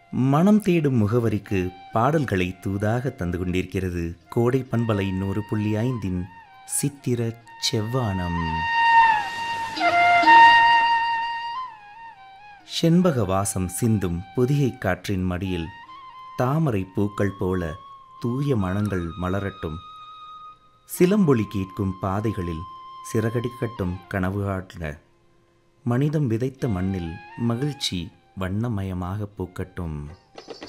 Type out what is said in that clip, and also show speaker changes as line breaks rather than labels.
மனம் தேடும் முகவரிக்கு பாடல்களை தூதாக தந்து கொண்டிருக்கிறது கோடை பண்பலை நூறு புள்ளி ஐந்தின் சித்திர செவ்வானம் செண்பக வாசம் சிந்தும் புதியை காற்றின் மடியில் தாமரை பூக்கள் போல தூய மனங்கள் மலரட்டும் சிலம்பொலி கேட்கும் பாதைகளில் சிறகடிக்கட்டும் கனவு காட்ல மனிதம் விதைத்த மண்ணில் மகிழ்ச்சி வண்ணமயமாக பூக்கட்டும்